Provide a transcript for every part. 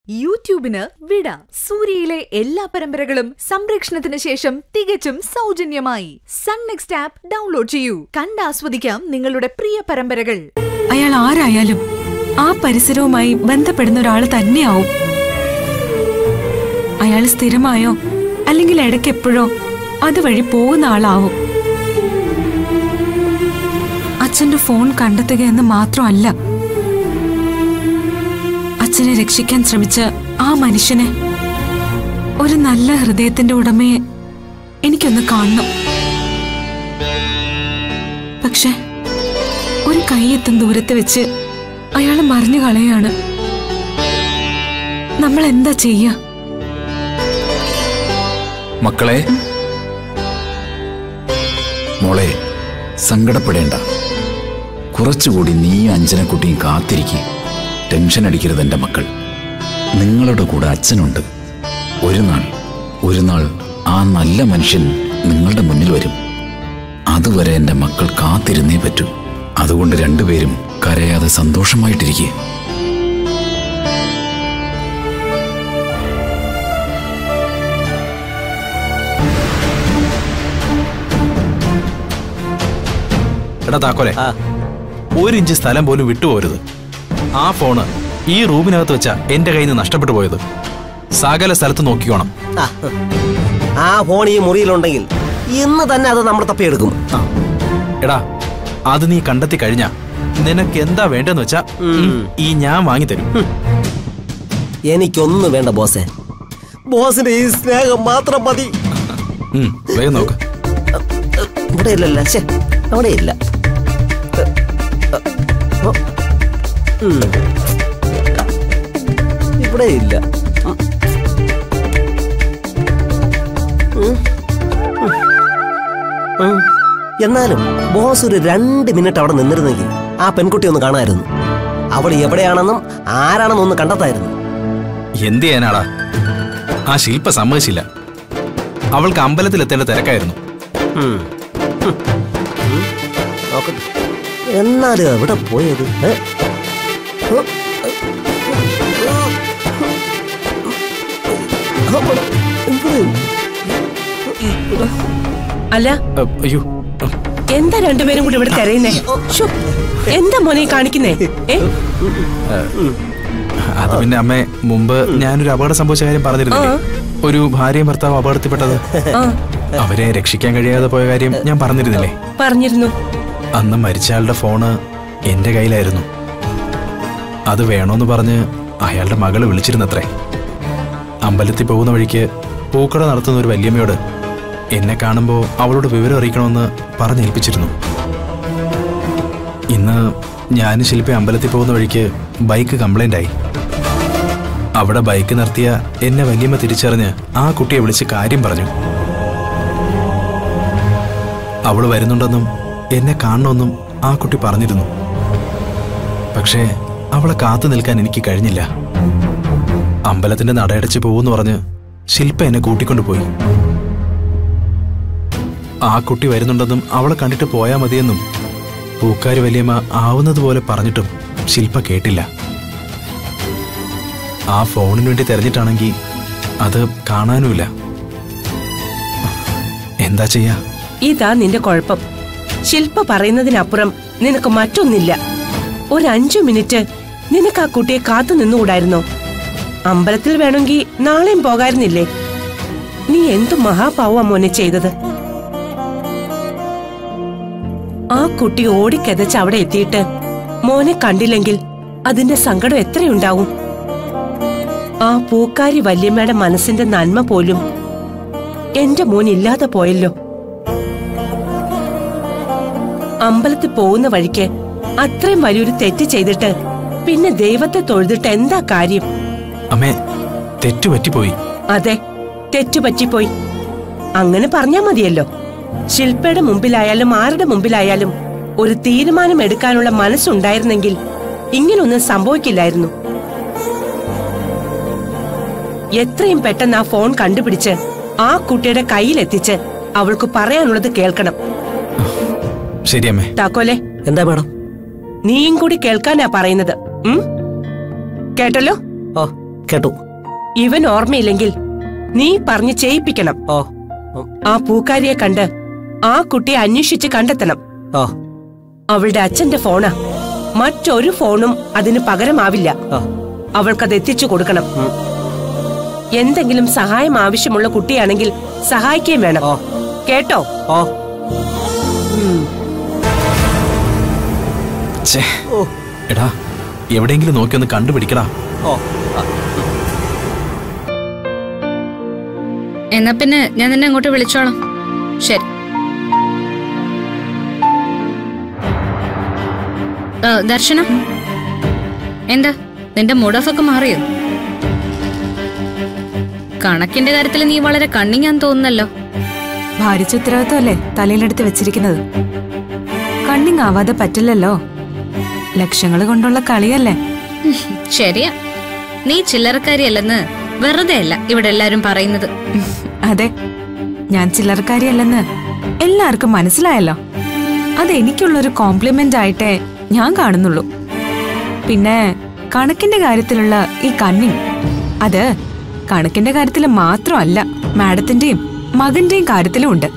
യൂട്യൂബിന് വിട സൂര്യയിലെ എല്ലാ പരമ്പരകളും സംരക്ഷണത്തിന് ശേഷം തികച്ചും സൗജന്യമായി സൺ നെക്സ്റ്റ് ആപ്പ് ഡൗൺലോഡ് ചെയ്യൂ കണ്ടാസ്വദിക്കാം നിങ്ങളുടെ പ്രിയ പരമ്പരകൾ അയാൾ ആരായാലും ആ പരിസരവുമായി ബന്ധപ്പെടുന്ന ഒരാൾ തന്നെയാവും അയാൾ സ്ഥിരമായോ അല്ലെങ്കിൽ ഇടയ്ക്കെപ്പോഴോ അതുവഴി പോകുന്ന ആളാവും അച്ഛന്റെ ഫോൺ കണ്ടെത്തുക എന്ന് മാത്രമല്ല അച്ഛനെ രക്ഷിക്കാൻ ശ്രമിച്ച ആ മനുഷ്യനെ ഒരു നല്ല ഹൃദയത്തിന്റെ ഉടമയെ എനിക്കൊന്ന് കാണണം പക്ഷെ ഒരു കൈയെത്തും ദൂരത്ത് വെച്ച് അയാൾ മറിഞ്ഞു കളയാണ് നമ്മൾ എന്താ ചെയ്യ മക്കളെ മോളെ സങ്കടപ്പെടേണ്ട കുറച്ചുകൂടി നീ അഞ്ജനക്കുട്ടിയും കാത്തിരിക്കുക ടെൻഷൻ അടിക്കരുത് എൻ്റെ മക്കൾ നിങ്ങളുടെ കൂടെ അച്ഛനുണ്ട് ഒരു നാൾ ഒരു നാൾ ആ നല്ല മനുഷ്യൻ നിങ്ങളുടെ മുന്നിൽ വരും അതുവരെ എൻ്റെ മക്കൾ കാത്തിരുന്നേ പറ്റൂ അതുകൊണ്ട് രണ്ടുപേരും കരയാതെ സന്തോഷമായിട്ടിരിക്കുക എടാ താക്കോലെ ഒരു ഇഞ്ച് സ്ഥലം പോലും വിട്ടുപോരുത് ആ ഫോണ് ഈ റൂമിനകത്ത് വെച്ച എന്റെ കയ്യിൽ നിന്ന് നഷ്ടപ്പെട്ടു പോയത് സകല സ്ഥലത്ത് നോക്കിക്കോണം ആ, ആ ഫോൺ ഈ മുറിയിലുണ്ടെങ്കിൽ ഇന്ന് തന്നെ അത് നമ്മൾ തപ്പിയെടുക്കും ആ. എടാ അത് നീ കണ്ടെത്തി കഴിഞ്ഞാ നിനക്ക് എന്താ വേണ്ടെന്ന് വെച്ചാ ഉം, ഈ ഞാൻ വാങ്ങിത്തരും എനിക്കൊന്നും വേണ്ട ബോസേ ബോസിന്റെ ഈ സ്നേഹം മാത്രം മതി ഉം, വേഗം നോക്ക് ഇവിടെ ഇല്ലല്ല ശേ അവിടെ ഇല്ല ഓ, ഉം. ഇവിടെ ഇല്ല ഉം. ഉം. ഉം. എന്നാലും ബോസ് ഒരു രണ്ട് മിനിറ്റ് അവിടെ നിന്നിരുന്നെങ്കിൽ ആ പെൺകുട്ടി ഒന്ന് കാണാമായിരുന്നു അവൾ എവിടെയാണെന്നും ആരാണെന്നും ഒന്ന് കണ്ടെത്തായിരുന്നു എന്ത് ചെയ്യാനാടാ ആ ശില്പ സമ്മതിച്ചില്ല അവൾക്ക് അമ്പലത്തിൽ എത്തേണ്ട തിരക്കായിരുന്നു ഉം. ഉം. ഉം. നോക്കട്ടെ എന്നാലും എവിടെ പോയത് ഏ? ഉം. അവിടെ. ഇവിടെ. അല്ല അ, അയ്യോ അ, എന്താ രണ്ടുപേരും കൂടി ഇവിടെ കരയുന്നേ ശ്ശോ, എന്താ മോനെ ഈ കാണിക്കുന്നേ ഏ അത് പിന്നെ അമ്മേ മുമ്പ് ഞാനൊരു അപകടം സംഭവിച്ച കാര്യം പറഞ്ഞിരുന്നില്ലേ ഒരു ഭാര്യയും ഭർത്താവും അപകടത്തിൽപ്പെട്ടത് ആ അവരെ രക്ഷിക്കാൻ കഴിയാതെ പോയ കാര്യം ഞാൻ പറഞ്ഞിരുന്നില്ലേ പറഞ്ഞിരുന്നു അന്ന് മരിച്ചയാളുടെ ഫോണ് എന്റെ കയ്യിലായിരുന്നു അത് വേണോന്ന് പറഞ്ഞ് അയാളുടെ മകള് വിളിച്ചിരുന്നത്രേ അമ്പലത്തിൽ പോകുന്ന വഴിക്ക് പൂക്കട നടത്തുന്ന ഒരു വല്യമ്മയോട് എന്നെ കാണുമ്പോൾ അവളോട് വിവരം അറിയിക്കണമെന്ന് പറഞ്ഞേൽപ്പിച്ചിരുന്നു ഇന്ന് ഞാനും ശില്പി അമ്പലത്തിൽ പോകുന്ന വഴിക്ക് ബൈക്ക് കംപ്ലൈന്റ് ആയി അവിടെ ബൈക്ക് നിർത്തിയ എന്നെ വല്യമ്മ തിരിച്ചറിഞ്ഞ് ആ കുട്ടിയെ വിളിച്ച് കാര്യം പറഞ്ഞു അവള് വരുന്നുണ്ടെന്നും എന്നെ കാണണമെന്നും ആ കുട്ടി പറഞ്ഞിരുന്നു പക്ഷേ അവളെ കാത്തു നിൽക്കാൻ എനിക്ക് കഴിഞ്ഞില്ല അമ്പലത്തിന്റെ നടയടച്ച് പോകുമെന്ന് പറഞ്ഞ് ശില്പ എന്നെ കൂട്ടിക്കൊണ്ടുപോയി ആ കുട്ടി വരുന്നുണ്ടെന്നും അവളെ കണ്ടിട്ട് പോയാ മതിയെന്നും പൂക്കാരി വലിയമ്മ ആവുന്നതുപോലെ പറഞ്ഞിട്ടും ശില്പ കേട്ടില്ല ആ ഫോണിന് വേണ്ടി തെരഞ്ഞിട്ടാണെങ്കിൽ അത് കാണാനുമില്ല എന്താ ചെയ്യാ ഇതാ നിന്റെ കുഴപ്പം ശില്പ പറയുന്നതിനപ്പുറം നിനക്ക് മറ്റൊന്നില്ല ഒരു അഞ്ചു മിനിറ്റ് നിനക്ക് ആ കുട്ടിയെ കാത്തു നിന്നുകൂടായിരുന്നോ അമ്പലത്തിൽ വേണമെങ്കിൽ നാളെയും പോകായിരുന്നില്ലേ നീ എന്തു മഹാപാവാ മോനെ ചെയ്തത് ആ കുട്ടി ഓടിക്കെതച്ച് അവിടെ എത്തിയിട്ട് മോനെ കണ്ടില്ലെങ്കിൽ അതിന്റെ സങ്കടം എത്രയുണ്ടാവും ആ പൂക്കാരി വല്യമ്മയുടെ മനസ്സിന്റെ നന്മ പോലും എന്റെ മോൻ ഇല്ലാതെ പോയല്ലോ അമ്പലത്തിൽ പോകുന്ന വഴിക്ക് അത്രയും വലിയൊരു തെറ്റ് ചെയ്തിട്ട് പിന്നെ ദൈവത്തെ തൊഴുതിട്ട് എന്താ കാര്യം അമ്മേ തെറ്റുപറ്റിപ്പോയി അതെ തെറ്റുപറ്റിപ്പോയി അങ്ങനെ പറഞ്ഞാ മതിയല്ലോ ശില്പയുടെ മുമ്പിലായാലും ആരുടെ മുമ്പിലായാലും ഒരു തീരുമാനം എടുക്കാനുള്ള മനസ്സുണ്ടായിരുന്നെങ്കിൽ ഇങ്ങനൊന്നും സംഭവിക്കില്ലായിരുന്നു എത്രയും പെട്ടെന്ന് ആ ഫോൺ കണ്ടുപിടിച്ച് ആ കുട്ടിയുടെ കയ്യിലെത്തിച്ച് അവൾക്ക് പറയാനുള്ളത് കേൾക്കണം ശരി അമ്മേ താക്കോലെ എന്താ മാഡം നീയും കൂടി കേൾക്കാനാ പറയുന്നത് ഉം? കേട്ടല്ലോ ഓ കേട്ടു ഇവൻ ഓർമ്മയില്ലെങ്കിൽ നീ പറഞ്ഞ് ചെയ്യിപ്പിക്കണം ഓ ആ പൂക്കാരിയെ കണ്ട് ആ കുട്ടിയെ അന്വേഷിച്ച് കണ്ടെത്തണം ഓ അവളുടെ അച്ഛന്റെ ഫോണാ മറ്റൊരു ഫോണും അതിന് പകരമാവില്ല ഓ അവൾക്കത് എത്തിച്ചു കൊടുക്കണം എന്തെങ്കിലും സഹായം ആവശ്യമുള്ള കുട്ടിയാണെങ്കിൽ സഹായിക്കുകയും വേണം ഓ. കേട്ടോ ഓ ഛേ ഓ എടാ എവിടെയെങ്കിലും നോക്കി ഒന്ന് കണ്ടുപിടിക്കടാ ഓ എന്നാ പിന്നെ ഞാൻ നിന്നെ അങ്ങോട്ട് വിളിച്ചോളാം ശരി ആ, ദർശന എന്താ നിന്റെ മൂഡ് ഓഫ് ഒക്കെ മാറിയോ കണക്കിന്റെ കാര്യത്തിൽ നീ വളരെ കണ്ണിങ് ആന്ന് തോന്നുന്നല്ലോ ഭാരിച്ച ഉത്തരവാദിത്വമല്ലേ തലയിലെടുത്ത് വെച്ചിരിക്കുന്നത് കണ്ണിങ് ആവാതെ പറ്റില്ലല്ലോ ലക്ഷങ്ങൾ കൊണ്ടുള്ള കളിയല്ലേ ശരിയാ നീ ചില്ലറക്കാരിയല്ലെന്ന് വെറുതെ അല്ല ഇവിടെ എല്ലാരും പറയുന്നത് അതെ ഞാൻ ചില്ലറക്കാരിയല്ലെന്ന് എല്ലാവർക്കും മനസ്സിലായല്ലോ അത് എനിക്കുള്ളൊരു കോംപ്ലിമെന്റ് ആയിട്ടേ ഞാൻ കാണുന്നുള്ളൂ പിന്നെ കണക്കിന്റെ കാര്യത്തിലുള്ള ഈ കണ്ണിങ് അത് കണക്കിന്റെ കാര്യത്തിൽ മാത്രമല്ല മാഡത്തിന്റെയും മകന്റെയും കാര്യത്തിലും ഉണ്ട്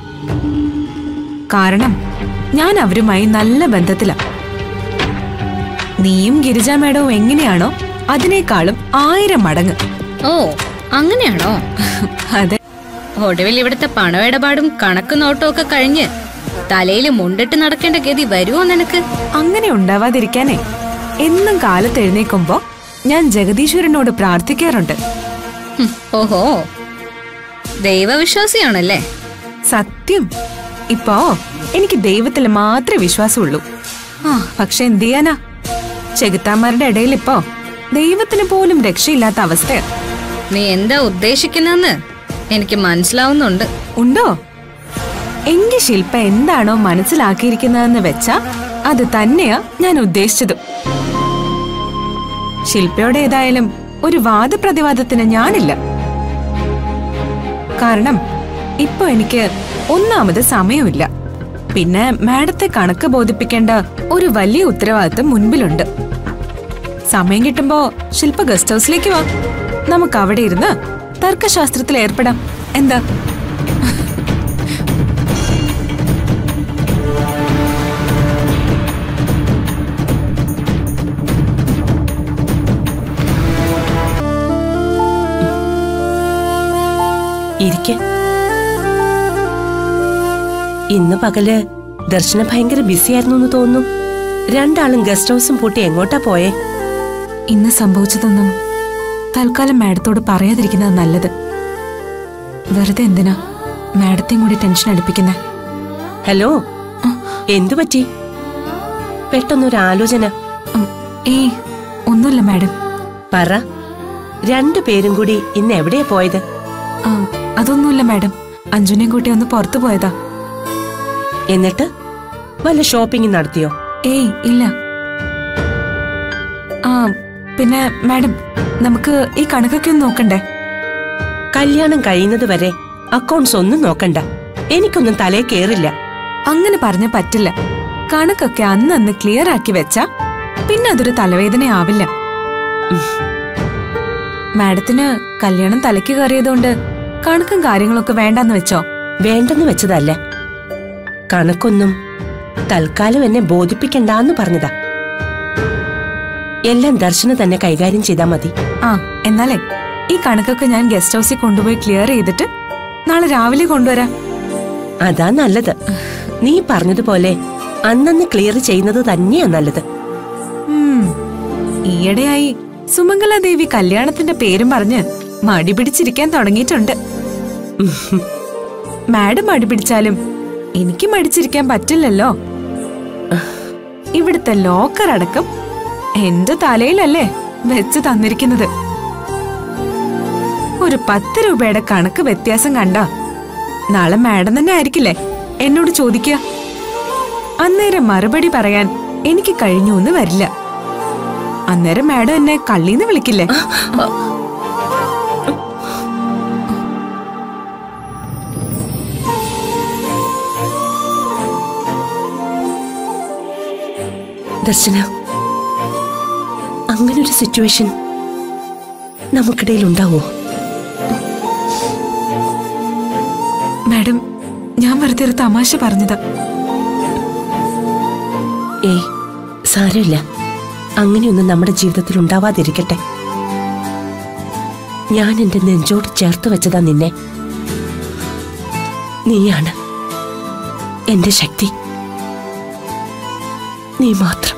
കാരണം ഞാൻ അവരുമായി നല്ല ബന്ധത്തിലാ നീയും ഗിരിജ മേഡവും എങ്ങനെയാണോ അതിനേക്കാളും ആയിരം മടങ്ങ് ഓ അങ്ങനെയാണോ അതെ ഒടുവിൽ ഇവിടുത്തെ പണമിടപാടും കണക്ക് നോട്ടവും ഒക്കെ കഴിഞ്ഞ് തലയിൽ മുണ്ടിട്ട് നടക്കേണ്ട ഗതി വരുമോ നിനക്ക് അങ്ങനെ ഉണ്ടാവാതിരിക്കാനേ എന്നും കാലത്ത് എഴുന്നേക്കുമ്പോ ഞാൻ ജഗദീശ്വരനോട് പ്രാർത്ഥിക്കാറുണ്ട് ഹും, ഓഹോ ദൈവവിശ്വാസിയാണല്ലേ സത്യം ഇപ്പോ എനിക്ക് ദൈവത്തിൽ മാത്രമേ വിശ്വാസമുള്ളൂ ആ പക്ഷെ എന്ത് ചെയ്യാനാ ചെകുത്താന്മാരുടെ ഇടയിൽ ഇപ്പോ ദൈവത്തിന് പോലും രക്ഷയില്ലാത്ത അവസ്ഥയാ നീ എന്താ ഉദ്ദേശിക്കുന്നെന്ന് എനിക്ക് മനസ്സിലാവുന്നുണ്ട് ഉണ്ടോ എങ്കി ശില്പ എന്താണോ മനസ്സിലാക്കിയിരിക്കുന്നതെന്ന് വെച്ചാ അത് തന്നെയാ ഞാൻ ഉദ്ദേശിച്ചതും ശില്പയോട് ഏതായാലും ഒരു വാദപ്രതിവാദത്തിന് ഞാനില്ല കാരണം ഇപ്പൊ എനിക്ക് ഒന്നാമത് സമയമില്ല പിന്നെ മാഡത്തെ കണക്ക് ബോധിപ്പിക്കേണ്ട ഒരു വലിയ ഉത്തരവാദിത്തം മുൻപിലുണ്ട് സമയം കിട്ടുമ്പോ ശില്പ ഗസ്റ്റ് ഹൗസിലേക്ക് വാ നമുക്ക് അവിടെ ഇരുന്ന് തർക്കശാസ്ത്രത്തിൽ ഏർപ്പെടാം എന്താ ഇരിക്കെ ഇന്ന് പകല് ദർശന ഭയങ്കര ബിസി ആയിരുന്നു എന്ന് തോന്നുന്നു രണ്ടാളും ഗസ്റ്റ് ഹൗസും പൂട്ടി എങ്ങോട്ടാ പോയേ ഇന്ന് സംഭവിച്ചതൊന്നും തൽക്കാലം മാഡത്തോട് പറയാതിരിക്കുന്നത് നല്ലത് വെറുതെ എന്തിനാ മാഡത്തെയും കൂടി ടെൻഷൻ അടുപ്പിക്കുന്നെ ഹലോ എന്തു പറ്റി പെട്ടെന്നൊരു ആലോചന ഉം, ഏയ് ഒന്നുമില്ല മാഡം പറ രണ്ടു പേരും കൂടി ഇന്ന് എവിടെയാ പോയത് ആ, അതൊന്നുമില്ല മാഡം അഞ്ജുനെയും കൂട്ടി ഒന്ന് പുറത്തു പോയതാ എന്നിട്ട് വല്ല ഷോപ്പിംഗ് നടത്തിയോ ഏയ് ഇല്ല ആ പിന്നെ മാഡം നമുക്ക് ഈ കണക്കൊക്കെ ഒന്ന് നോക്കണ്ടേ കല്യാണം കഴിയുന്നത് വരെ അക്കൗണ്ട്സ് ഒന്നും നോക്കണ്ട എനിക്കൊന്നും തലേ കേറില്ല അങ്ങനെ പറഞ്ഞ പറ്റില്ല കണക്കൊക്കെ അന്ന് അന്ന് ക്ലിയർ ആക്കി വെച്ചാ പിന്നെ അതൊരു തലവേദനയാവില്ല മാഡത്തിന് കല്യാണം തലയ്ക്ക് കയറിയതുകൊണ്ട് കണക്കും കാര്യങ്ങളൊക്കെ വേണ്ടാന്ന് വെച്ചോ വേണ്ടെന്ന് വെച്ചതല്ല കണക്കൊന്നും തൽക്കാലം എന്നെ ബോധിപ്പിക്കണ്ടാന്ന് പറഞ്ഞതാ എല്ലാം ദർശന തന്നെ കൈകാര്യം ചെയ്താ മതി ആ എന്നാലേ ഈ കണക്കൊക്കെ ഞാൻ ഗസ്റ്റ് ഹൗസിൽ കൊണ്ടുപോയി ക്ലിയർ ചെയ്തിട്ട് നാളെ രാവിലെ കൊണ്ടുവരാം അതാ നല്ലത് നീ പറഞ്ഞതുപോലെ അന്നന്ന് ക്ലിയർ ചെയ്യുന്നത് തന്നെയാ നല്ലത് ഉം. ഈയിടെയായി സുമംഗലാദേവി കല്യാണത്തിന്റെ പേരും പറഞ്ഞ് മടി പിടിച്ചിരിക്കാൻ തുടങ്ങിയിട്ടുണ്ട് മാഡം മടി പിടിച്ചാലും എനിക്ക് മടിച്ചിരിക്കാൻ പറ്റില്ലല്ലോ ഇവിടുത്തെ ലോക്കർ അടക്കം എന്റെ തലയിലല്ലേ വെച്ച് തന്നിരിക്കുന്നത് ഒരു പത്ത് രൂപയുടെ കണക്ക് വ്യത്യാസം കണ്ട നാളെ മാഡം തന്നെ ആയിരിക്കില്ലേ എന്നോട് ചോദിക്കുക അന്നേരം മറുപടി പറയാൻ എനിക്ക് കഴിഞ്ഞു എന്ന് വരില്ല അന്നേരം മാഡം എന്നെ കള്ളീന്ന് വിളിക്കില്ലേ ദർശന അങ്ങനൊരു സിറ്റുവേഷൻ നമുക്കിടയിൽ ഉണ്ടാവോ മാഡം ഞാൻ വെറുതെ ഒരു തമാശ പറഞ്ഞതാ ഏയ് സാരമില്ല അങ്ങനെയൊന്നും നമ്മുടെ ജീവിതത്തിൽ ഉണ്ടാവാതിരിക്കട്ടെ ഞാൻ എന്റെ നെഞ്ചോട് ചേർത്ത് വെച്ചതാ നിന്നെ നീയാണ് എന്റെ ശക്തി നീ മാത്രം